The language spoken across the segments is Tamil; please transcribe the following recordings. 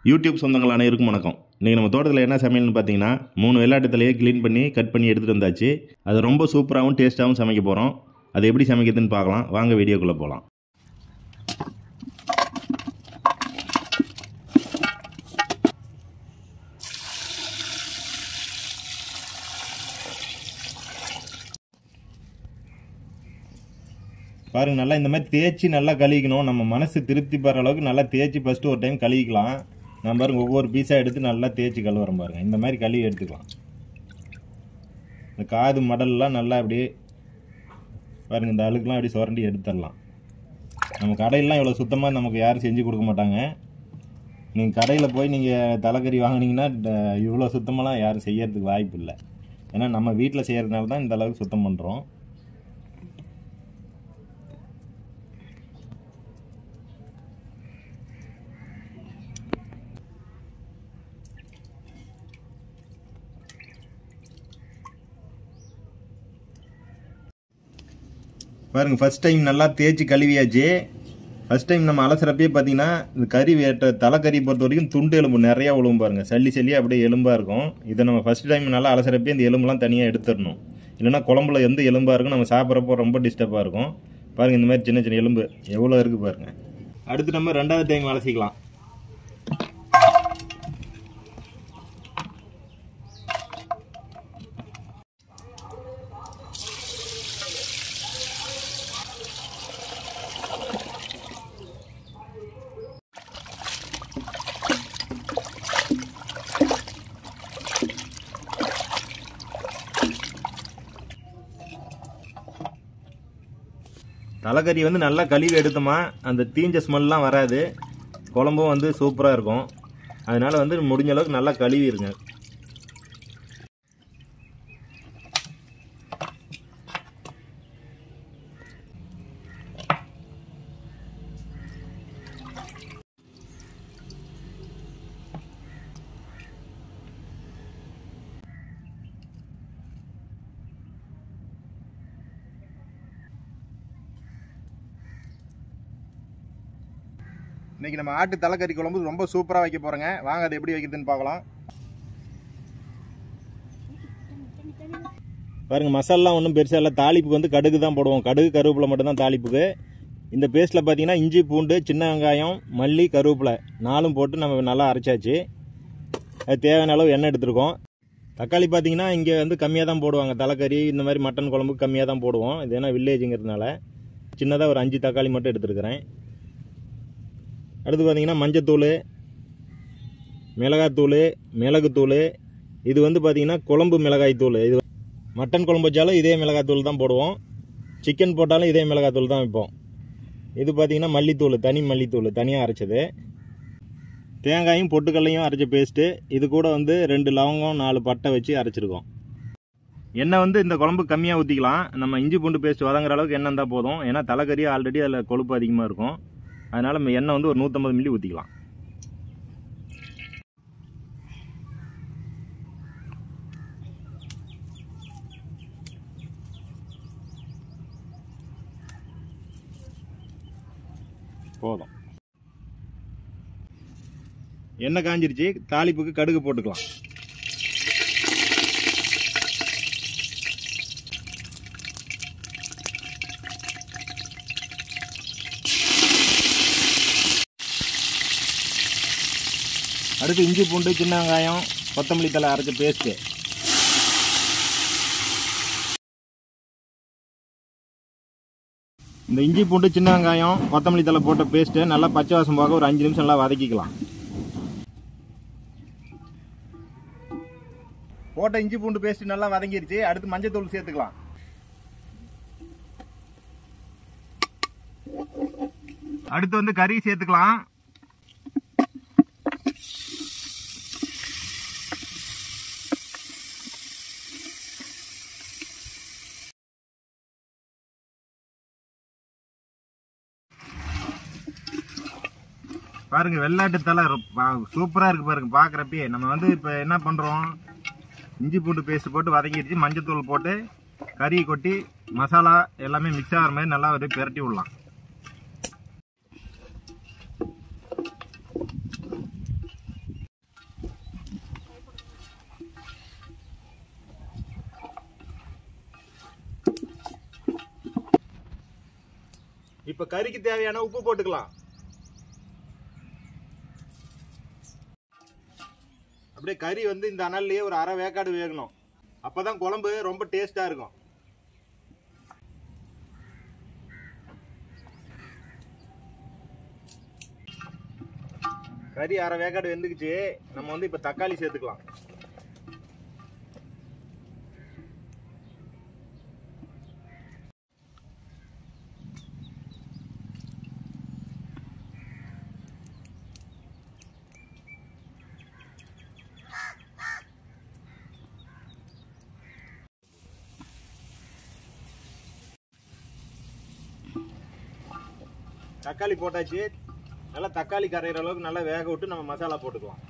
யூடியூப் சொந்தங்கள் அனைவருக்கும் வணக்கம் இன்றைக்கி நம்ம தோட்டத்தில் என்ன சமையல்னு பார்த்தீங்கன்னா மூணு வெள்ளாட்டு தலையை க்ளீன் பண்ணி கட் பண்ணி எடுத்துகிட்டு வந்தாச்சு அது ரொம்ப சூப்பராகவும் டேஸ்ட்டாகவும் சமைக்க போகிறோம் அது எப்படி சமைக்கிறதுன்னு பார்க்கலாம் வாங்க வீடியோக்குள்ளே போகலாம் பாருங்க நல்லா இந்த மாதிரி தேய்ச்சி நல்லா கழுவிக்கணும் நம்ம மனசு திருப்தி பெற அளவுக்கு நல்லா தேய்ச்சி ஃபஸ்ட்டு ஒரு டைம் கழுவிக்கலாம் நான் பாருங்க ஒவ்வொரு பீஸாக எடுத்து நல்லா தேய்ச்சி கழுவுறேன் பாருங்க இந்த மாதிரி கழுவி எடுத்துக்கலாம் இந்த காது மடல்லாம் நல்லா அப்படியே பாருங்க இந்த அழுக்கெல்லாம் அப்படியே சுரண்டி எடுத்துடலாம் நம்ம கடையிலலாம் இவ்வளோ சுத்தமாக நமக்கு யாரும் செஞ்சு கொடுக்க மாட்டாங்க நீங்கள் கடையில் போய் நீங்கள் தலைக்கறி வாங்குனீங்கன்னா ட- இவ்வளோ சுத்தமெல்லாம் யாரும் செய்யறதுக்கு வாய்ப்பு இல்லை ஏன்னா நம்ம வீட்டில் செய்கிறதுனால தான் இந்த அளவுக்கு சுத்தம் பண்ணுறோம் பாருங்க ஃபர்ஸ்ட் டைம் நல்லா தேய்ச்சி கழுவியாச்சு ஃபர்ஸ்ட் டைம் நம்ம அலசுறப்பே பார்த்தீங்கன்னா இந்த கறி வேட்ட தலைக்கறி பொறுத்த வரைக்கும் துண்டு எலும்பு நிறையா விழுவும் பாருங்க சல்லி சல்லி அப்படியே எலும்பாக இருக்கும் இதை நம்ம ஃபர்ஸ்ட் டைம் நல்லா அலசுறப்பே இந்த எலும்புலாம் தனியாக எடுத்துடணும் இல்லைன்னா குழம்புல எந்த எலும்பாக இருக்கும் நம்ம சாப்பிட்றப்போ ரொம்ப டிஸ்டர்பாக இருக்கும் பாருங்க இந்த மாதிரி சின்ன சின்ன எலும்பு எவ்வளோ இருக்குது பாருங்க அடுத்து நம்ம ரெண்டாவது டைம் அலசிக்கலாம் தலைக்கறி வந்து நல்லா கழுவி எடுத்தோமா அந்த தீஞ்ச ஸ்மெல்லாம் வராது குழம்பும் வந்து சூப்பராக இருக்கும் அதனால வந்து முடிஞ்ச அளவுக்கு நல்லா கழுவிடுங்க இன்னைக்கு நம்ம ஆட்டு தலைக்கறி குழம்பு ரொம்ப சூப்பராக வைக்க போகிறோங்க வாங்க அதை எப்படி வைக்கிறதுன்னு பார்க்கலாம் பாருங்க மசாலா ஒன்றும் பெருசாக இல்லை தாளிப்புக்கு வந்து கடுகு தான் போடுவோம் கடுகு கருவேப்பிலை மட்டும்தான் தாளிப்புக்கு இந்த பேஸ்ட்டில் பார்த்தீங்கன்னா இஞ்சி பூண்டு சின்ன வெங்காயம் மல்லி கருவேப்பிலை நாலும் போட்டு நம்ம நல்லா அரைச்சாச்சு அது தேவையான அளவு எண்ணெய் எடுத்துருக்கோம் தக்காளி பார்த்தீங்கன்னா இங்கே வந்து கம்மியாக தான் போடுவாங்க தலைக்கறி இந்த மாதிரி மட்டன் குழம்பு கம்மியாக தான் போடுவோம் இது ஏன்னா வில்லேஜுங்கிறதுனால சின்னதாக ஒரு அஞ்சு தக்காளி மட்டும் எடுத்துருக்கிறேன் அடுத்து பார்த்தீங்கன்னா மஞ்சத்தூள் மிளகாத்தூள் மிளகுத்தூள் இது வந்து பார்த்தீங்கன்னா குழம்பு மிளகாய் தூள் இது மட்டன் குழம்பு வச்சாலும் இதே மிளகாத்தூள் தான் போடுவோம் சிக்கன் போட்டாலும் இதே மிளகாத்தூள் தான் வைப்போம் இது பார்த்தீங்கன்னா மல்லித்தூள் தனி மல்லித்தூள் தனியாக அரைச்சது தேங்காயும் பொட்டுக்கல்லையும் அரைச்ச பேஸ்ட்டு இது கூட வந்து ரெண்டு லவங்கம் நாலு பட்டை வச்சு அரைச்சிருக்கோம் எண்ணெய் வந்து இந்த குழம்பு கம்மியாக ஊற்றிக்கலாம் நம்ம இஞ்சி பூண்டு பேஸ்ட் வதங்குற அளவுக்கு எண்ணெய் இருந்தால் போதும் ஏன்னா தலைக்கறி ஆல்ரெடி அதில் கொழுப்பு அதிகமாக இருக்கும் அதனால் நம்ம எண்ணெய் வந்து ஒரு நூற்றம்பது மில்லி ஊற்றிக்கலாம் போதும் எண்ணெய் காஞ்சிருச்சு தாளிப்புக்கு கடுகு போட்டுக்கலாம் அடுத்து இஞ்சி பூண்டு சின்ன வெங்காயம் கொத்தமல்லி தலை அரைச்ச பேஸ்ட்டு இந்த இஞ்சி பூண்டு சின்ன வெங்காயம் கொத்தமல்லி தலை போட்ட பேஸ்ட்டு நல்லா பச்சை வாசம் போக ஒரு அஞ்சு நிமிஷம் நல்லா வதக்கிக்கலாம் போட்ட இஞ்சி பூண்டு பேஸ்ட் நல்லா வதங்கிருச்சு அடுத்து மஞ்சள் தூள் சேர்த்துக்கலாம் அடுத்து வந்து கறி சேர்த்துக்கலாம் பாருங்க வெள்ளாட்டு தலை சூப்பராக இருக்கு பாருங்க பார்க்குறப்பயே நம்ம வந்து இப்போ என்ன பண்ணுறோம் இஞ்சி பூண்டு பேஸ்ட் போட்டு வதக்கிடுச்சு மஞ்சத்தூள் போட்டு கறி கொட்டி மசாலா எல்லாமே மிக்ஸ் ஆகிற மாதிரி நல்லா ஒரு பிரட்டி விடலாம் இப்ப கறிக்கு தேவையான உப்பு போட்டுக்கலாம் அப்படியே கறி வந்து இந்த அனல்லையே ஒரு அரை வேக்காடு வேகணும் அப்பதான் குழம்பு ரொம்ப டேஸ்டா இருக்கும் கறி அரை வேக்காடு வெந்துக்குச்சு நம்ம வந்து இப்ப தக்காளி சேர்த்துக்கலாம் தக்காளி போட்டாச்சு நல்லா தக்காளி கரையிற அளவுக்கு நல்லா வேக விட்டு நம்ம மசாலா போட்டுக்கலாம்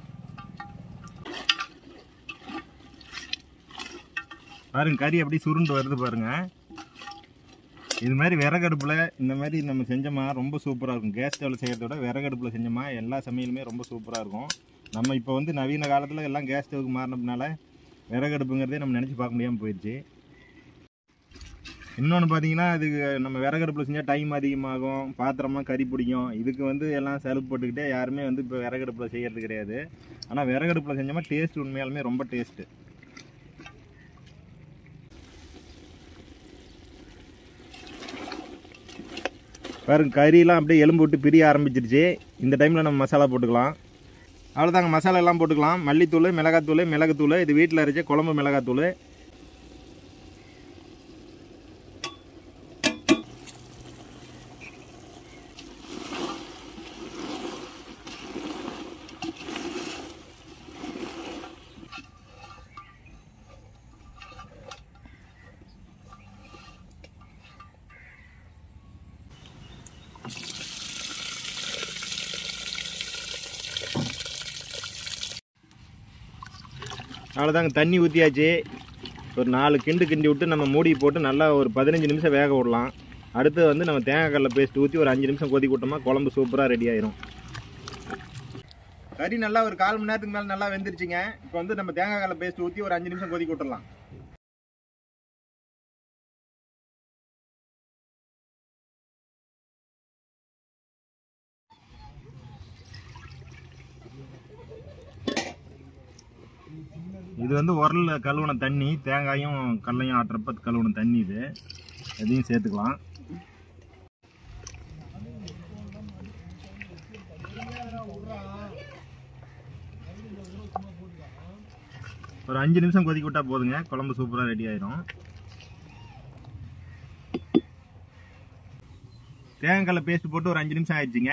பாருங்க கறி எப்படி சுருண்டு வருது பாருங்க இது மாதிரி விறகடுப்புல இந்த மாதிரி நம்ம செஞ்சோமா ரொம்ப சூப்பராக இருக்கும் கேஸ் ஸ்டவ்வில் செய்யறத விட விறகடுப்புல செஞ்சோமா எல்லா சமையலுமே ரொம்ப சூப்பராக இருக்கும் நம்ம இப்போ வந்து நவீன காலத்தில் எல்லாம் கேஸ் ஸ்டவ்வுக்கு மாறினதுனால விறகடுப்புங்கிறதே நம்ம நினச்சி பார்க்க முடியாமல் போயிடுச்சு இன்னொன்று பார்த்தீங்கன்னா இது நம்ம விறகடுப்பில் செஞ்சால் டைம் அதிகமாகும் பாத்திரமாக கறி பிடிக்கும் இதுக்கு வந்து எல்லாம் செலவு போட்டுக்கிட்டே யாருமே வந்து இப்போ விறகடுப்பில் செய்கிறது கிடையாது ஆனால் விறகடுப்பில் செஞ்சோமா டேஸ்ட் உண்மையாலுமே ரொம்ப டேஸ்ட்டு பாருங்க கறியெல்லாம் அப்படியே எலும்பு விட்டு பிரிய ஆரம்பிச்சிருச்சு இந்த டைமில் நம்ம மசாலா போட்டுக்கலாம் அவ்வளோதாங்க மசாலா எல்லாம் போட்டுக்கலாம் மல்லித்தூள் மிளகாத்தூள் மிளகுத்தூள் இது வீட்டில் அரைச்ச குழம்பு மிளகாத்தூள் அவ்வளோதாங்க தண்ணி ஊற்றியாச்சு ஒரு நாலு கிண்டு கிண்டி விட்டு நம்ம மூடி போட்டு நல்லா ஒரு பதினஞ்சு நிமிஷம் வேக விடலாம் அடுத்து வந்து நம்ம தேங்காய் கடலை பேஸ்ட் ஊற்றி ஒரு அஞ்சு நிமிஷம் கொதி விட்டோமா குழம்பு சூப்பராக ரெடி ஆயிரும் கறி நல்லா ஒரு கால் மணி நேரத்துக்கு மேலே நல்லா வெந்துருச்சுங்க இப்போ வந்து நம்ம தேங்காய் கடலை பேஸ்ட் ஊற்றி ஒரு அஞ்சு நிமிஷம் கொதி விட்டுறலாம் இது வந்து உரல்ல கழுவுன தண்ணி தேங்காயும் கடலையும் ஆட்டுறப்ப கழுவுன தண்ணி இது அதையும் சேர்த்துக்கலாம் ஒரு அஞ்சு நிமிஷம் கொதிக்க விட்டா போதுங்க குழம்பு சூப்பராக ரெடி ஆயிரும் தேங்காய் பேஸ்ட் போட்டு ஒரு அஞ்சு நிமிஷம் ஆயிடுச்சுங்க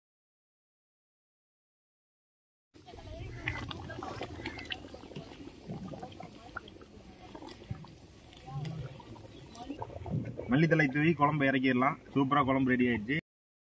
மல்லித்தலை தூவி குழம்பு இறக்கிடலாம் சூப்பராக குழம்பு ரெடி ஆயிடுச்சு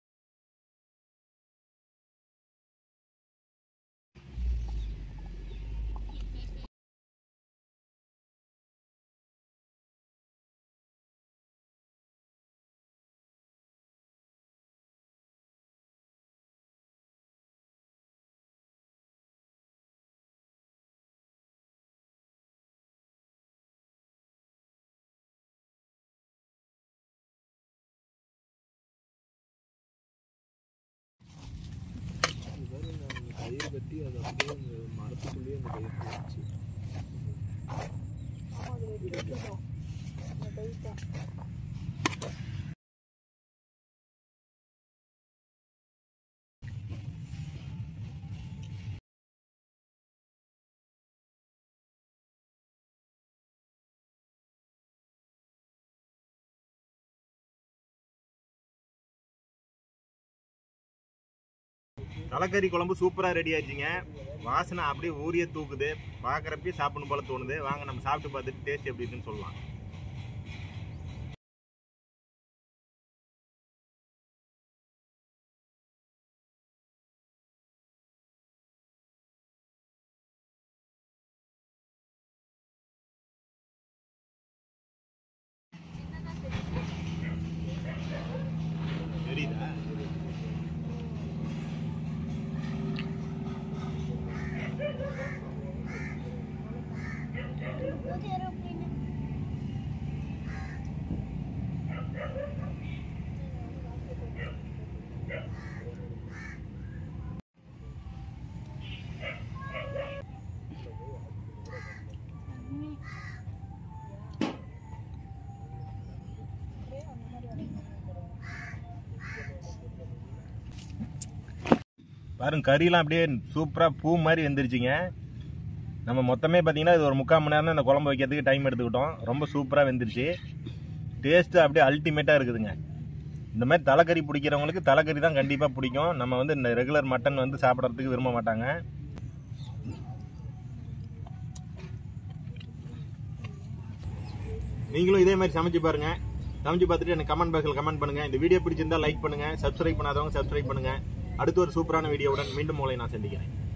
கயிறு கட்டி அது அப்படியே அந்த மரத்துக்குள்ளேயே அந்த கயிறு போச்சு தலைக்கறி குழம்பு சூப்பராக ரெடி ஆச்சுங்க வாசனை அப்படியே ஊறிய தூக்குது பார்க்குறப்பே சாப்பிடணும் போல தோணுது வாங்க நம்ம சாப்பிட்டு பார்த்துட்டு டேஸ்ட் எப்படி இருக்குன்னு சொல்லலாம் தெரியுதா பாருங்க கறிலாம் அப்படியே சூப்பராக பூ மாதிரி வெந்துருச்சுங்க நம்ம மொத்தமே பார்த்தீங்கன்னா இது ஒரு முக்கால் மணி நேரம் தான் இந்த குழம்பு வைக்கிறதுக்கு டைம் எடுத்துக்கிட்டோம் ரொம்ப சூப்பராக வெந்துருச்சு டேஸ்ட்டு அப்படியே அல்டிமேட்டாக இருக்குதுங்க இந்த மாதிரி தலைக்கறி பிடிக்கிறவங்களுக்கு தலைக்கறி தான் கண்டிப்பாக பிடிக்கும் நம்ம வந்து இந்த ரெகுலர் மட்டன் வந்து சாப்பிட்றதுக்கு விரும்ப மாட்டாங்க நீங்களும் இதே மாதிரி சமைச்சு பாருங்க சமைச்சு பார்த்துட்டு எனக்கு கமெண்ட் பாக்ஸில் கமெண்ட் பண்ணுங்க இந்த வீடியோ பிடிச்சிருந்தா லைக் பண்ணுங்க சப்ஸ்கிரைப் பண்ணாதவங்க சப்ஸ்கிரைப் பண்ணுங்க அடுத்து ஒரு சூப்பரான வீடியோவுடன் மீண்டும் உங்களை நான் சந்திக்கிறேன்